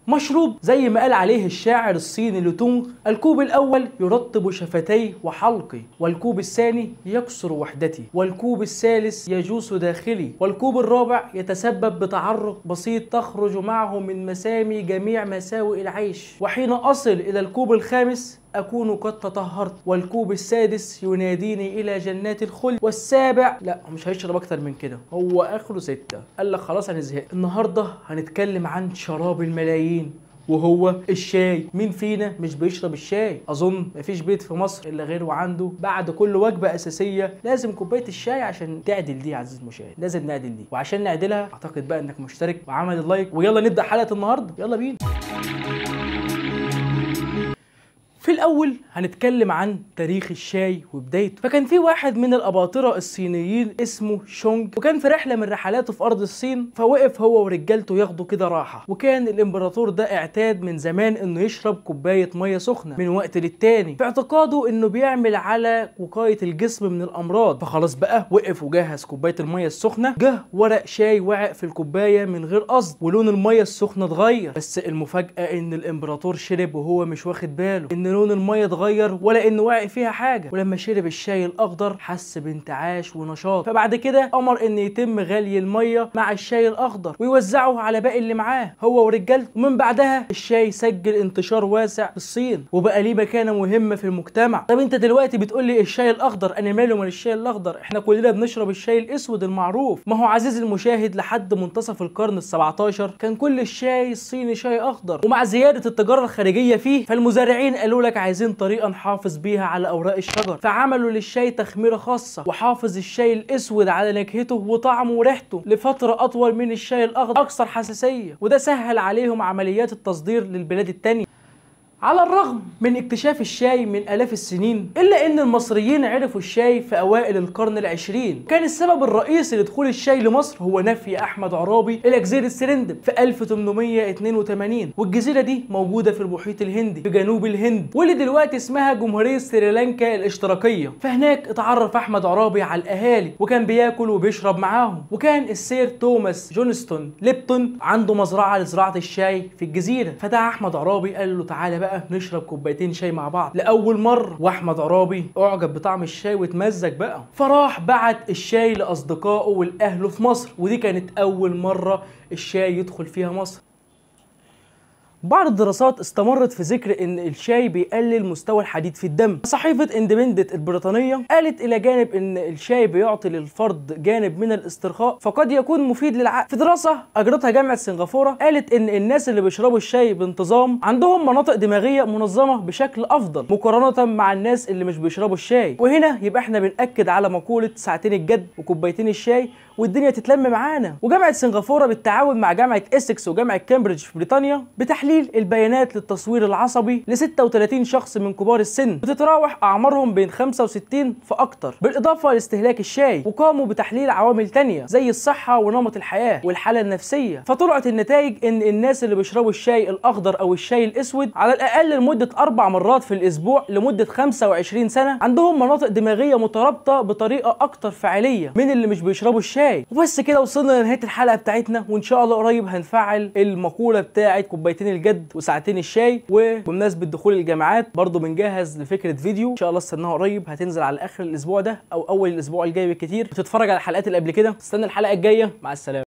مشروب زي ما قال عليه الشاعر الصيني لوتونغ الكوب الأول يرطب شفتي وحلقي والكوب الثاني يكسر وحدتي والكوب الثالث يجوس داخلي والكوب الرابع يتسبب بتعرق بسيط تخرج معه من مسامي جميع مساوئ العيش وحين أصل إلى الكوب الخامس أكون قد تطهرت والكوب السادس يناديني إلى جنات الخلد والسابع لا هو مش هيشرب أكتر من كده هو آخره ستة قال لك خلاص أنا زهقت النهاردة هنتكلم عن شراب الملايين وهو الشاي مين فينا مش بيشرب الشاي اظن مفيش بيت في مصر الا غير وعنده بعد كل وجبه اساسيه لازم كوبايه الشاي عشان تعدل دي يا عزيز المشاهد لازم نعدل دي وعشان نعدلها اعتقد بقى انك مشترك وعمل اللايك ويلا نبدا حلقه النهارده يلا بينا في الأول هنتكلم عن تاريخ الشاي وبدايته فكان في واحد من الأباطرة الصينيين اسمه شونج وكان في رحلة من رحلاته في أرض الصين فوقف هو ورجالته ياخدوا كده راحة وكان الإمبراطور ده اعتاد من زمان إنه يشرب كوباية مية سخنة من وقت للتاني في اعتقاده إنه بيعمل على وقاية الجسم من الأمراض فخلاص بقى وقف وجهز كوباية المية السخنة جه ورق شاي وقع في الكوباية من غير قصد ولون المية السخنة اتغير بس المفاجأة إن الإمبراطور شرب وهو مش واخد باله إن لون الميه اتغير ولا انه واقع فيها حاجه ولما شرب الشاي الاخضر حس بانتعاش ونشاط فبعد كده امر ان يتم غلي الميه مع الشاي الاخضر ويوزعه على باقي اللي معاه هو ورجالته ومن بعدها الشاي سجل انتشار واسع في الصين وبقى ليه مكانه مهمه في المجتمع طب انت دلوقتي بتقول لي الشاي الاخضر انا ماله من الشاي الاخضر احنا كلنا بنشرب الشاي الاسود المعروف ما هو عزيز المشاهد لحد منتصف القرن ال17 كان كل الشاي الصيني شاي اخضر ومع زياده التجاره الخارجيه فيه فالمزارعين قالوا لك عايزين طريقه نحافظ بيها على اوراق الشجر فعملوا للشاي تخميره خاصه وحافظ الشاي الاسود على نكهته وطعمه وريحته لفتره اطول من الشاي الاخضر اكثر حساسيه وده سهل عليهم عمليات التصدير للبلاد التانيه على الرغم من اكتشاف الشاي من آلاف السنين إلا أن المصريين عرفوا الشاي في أوائل القرن العشرين كان السبب الرئيسي لدخول الشاي لمصر هو نفي أحمد عرابي إلى جزيرة سرندب في 1882 والجزيرة دي موجودة في المحيط الهندي في جنوب الهند واللي دلوقتي اسمها جمهورية سريلانكا الاشتراكية فهناك اتعرف أحمد عرابي على الأهالي وكان بياكل وبيشرب معاهم وكان السير توماس جونستون ليبتون عنده مزرعة لزراعة الشاي في الجزيرة فدعا أحمد عرابي قال له تعالى بقى بقى نشرب كوبايتين شاي مع بعض لاول مره واحمد عرابي اعجب بطعم الشاي واتمزج بقى فراح بعت الشاي لاصدقائه والاهله في مصر ودي كانت اول مره الشاي يدخل فيها مصر بعض الدراسات استمرت في ذكر ان الشاي بيقلل مستوى الحديد في الدم صحيفه اندبندنت البريطانيه قالت الى جانب ان الشاي بيعطي للفرد جانب من الاسترخاء فقد يكون مفيد للعقل في دراسه اجرتها جامعه سنغافوره قالت ان الناس اللي بيشربوا الشاي بانتظام عندهم مناطق دماغيه منظمه بشكل افضل مقارنه مع الناس اللي مش بيشربوا الشاي وهنا يبقى احنا بناكد على مقوله ساعتين الجد وكوبايتين الشاي والدنيا تتلم معانا وجامعه سنغافوره بالتعاون مع جامعه اسكس وجامعه كامبريدج في بريطانيا بتحليل البيانات للتصوير العصبي ل 36 شخص من كبار السن بتتراوح اعمارهم بين 65 فاكتر بالاضافه لاستهلاك الشاي وقاموا بتحليل عوامل تانية زي الصحه ونمط الحياه والحاله النفسيه فطلعت النتائج ان الناس اللي بيشربوا الشاي الاخضر او الشاي الاسود على الاقل لمده اربع مرات في الاسبوع لمده 25 سنه عندهم مناطق دماغيه مترابطه بطريقه اكتر فعاليه من اللي مش بيشربوا الشاي الشاي وبس كده وصلنا لنهايه الحلقه بتاعتنا وان شاء الله قريب هنفعل المقوله بتاعه كوبايتين الجد وساعتين الشاي وبمناسبه دخول الجامعات برضو بنجهز لفكره فيديو ان شاء الله استناها قريب هتنزل على اخر الاسبوع ده او اول الاسبوع الجاي بالكتير وتتفرج على الحلقات اللي قبل كده استنى الحلقه الجايه مع السلامه